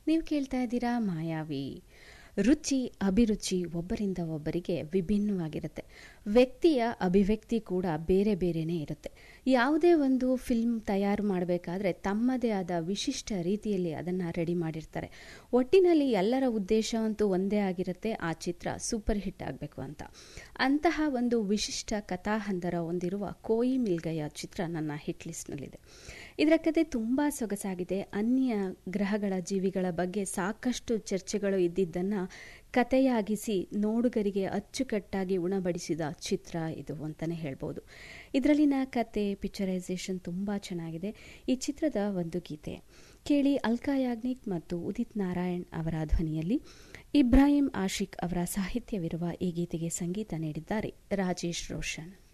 ನೀವು ಕೇಳ್ತಾ ಇದ್ದೀರಾ ಮಾಯಾವಿ ರುಚಿ ಅಭಿರುಚಿ ಒಬ್ಬರಿಂದ ಒಬ್ಬರಿಗೆ ವಿಭಿನ್ನವಾಗಿರುತ್ತೆ ವ್ಯಕ್ತಿಯ ಅಭಿವ್ಯಕ್ತಿ ಕೂಡ ಬೇರೆ ಬೇರೆನೇ ಇರುತ್ತೆ ಯಾವುದೇ ಒಂದು ಫಿಲ್ಮ್ ತಯಾರು ಮಾಡಬೇಕಾದ್ರೆ ತಮ್ಮದೇ ಆದ ವಿಶಿಷ್ಟ ರೀತಿಯಲ್ಲಿ ಅದನ್ನು ರೆಡಿ ಮಾಡಿರ್ತಾರೆ ಒಟ್ಟಿನಲ್ಲಿ ಎಲ್ಲರ ಉದ್ದೇಶ ಅಂತೂ ಒಂದೇ ಆಗಿರುತ್ತೆ ಆ ಚಿತ್ರ ಸೂಪರ್ ಹಿಟ್ ಆಗಬೇಕು ಅಂತ ಅಂತಹ ಒಂದು ವಿಶಿಷ್ಟ ಕಥಾಹಂದರ ಹೊಂದಿರುವ ಕೋಯಿ ಮಿಲ್ಗಯ ಚಿತ್ರ ನನ್ನ ಹಿಟ್ ಲಿಸ್ಟ್ನಲ್ಲಿದೆ ಇದರ ಕತೆ ತುಂಬ ಸೊಗಸಾಗಿದೆ ಅನ್ಯ ಗ್ರಹಗಳ ಜೀವಿಗಳ ಬಗ್ಗೆ ಸಾಕಷ್ಟು ಚರ್ಚೆಗಳು ಇದ್ದಿದ್ದನ್ನು ಕತೆಯಾಗಿಸಿ ನೋಡುಗರಿಗೆ ಅಚ್ಚುಕಟ್ಟಾಗಿ ಉಣಬಡಿಸಿದ ಚಿತ್ರ ಇದು ಅಂತಲೇ ಹೇಳ್ಬೋದು ಇದರಲ್ಲಿನ ಕತೆ ಪಿಕ್ಚರೈಸೇಷನ್ ತುಂಬ ಚೆನ್ನಾಗಿದೆ ಈ ಚಿತ್ರದ ಒಂದು ಗೀತೆ ಕೇಳಿ ಅಲ್ಕಾ ಯಾಗ್ನಿಕ್ ಮತ್ತು ಉದಿತ್ ನಾರಾಯಣ್ ಅವರ ಧ್ವನಿಯಲ್ಲಿ ಇಬ್ರಾಹಿಂ ಆಶಿಕ್ ಅವರ ಸಾಹಿತ್ಯವಿರುವ ಈ ಗೀತೆಗೆ ಸಂಗೀತ ನೀಡಿದ್ದಾರೆ ರಾಜೇಶ್ ರೋಷನ್